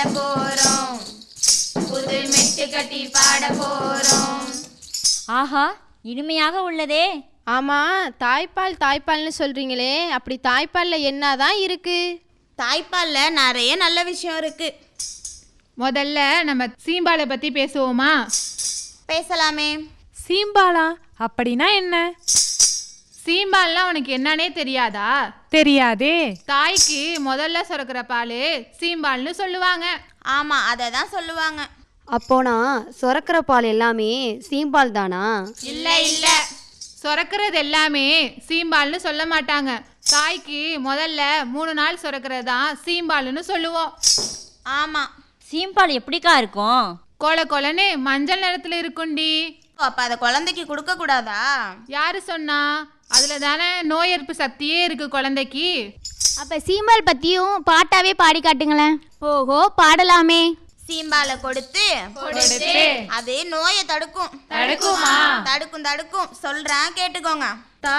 போறோம் புது மெட்டு கட்டி பாட போறோம் ஆஹா இனிமையாக உள்ளதே ஆமா தாய்ப்பால் தாய்ப்பால்னு சொல்றீங்களே அப்படி தாய்ப்பால்ல என்னதான் இருக்கு தாய்ப்பால்ல நிறைய நல்ல விஷயம் இருக்கு முதல்ல நம்ம சீம்பாலை பற்றி பேசுவோமா பேசலாமே சீம்பாலா அப்படின்னா என்ன சீம்பால்லாம் உனக்கு என்னன்னே தெரியாதா தெரியாதே தாய்க்கு முதல்ல சுரக்கிற பால் சீம்பால்னு சொல்லுவாங்க ஆமா அதை தான் சொல்லுவாங்க அப்போனா சுரக்கிற பால் எல்லாமே சீம்பால் தானா இல்ல இல்ல சுரக்கிறது எல்லாமே சீம்பால்னு சொல்ல மாட்டாங்க தாய்க்கு முதல்ல மூணு நாள் சுரக்கிறது தான் சீம்பால்னு சொல்லுவோம் ஆமா சீம்பால் எப்படிக்கா இருக்கும் கொல கொலன்னு மஞ்சள் நிறத்துல இருக்குண்டி அப்ப அதை குழந்தைக்கு கொடுக்க கூடாதா யாரு சொன்னா அதுல தானே நோய் எதிர்ப்பு சக்தியே இருக்கு குழந்தைக்கு அப்ப சீம்பால் பத்தியும் பாட்டாவே பாடி காட்டுங்களேன் ஓஹோ பாடலாமே சீம்பாலை கொடுத்து கொடுத்து அது நோயை தடுக்கும் தடுக்குமா தடுக்கும் தடுக்கும் சொல்றேன் கேட்டுக்கோங்க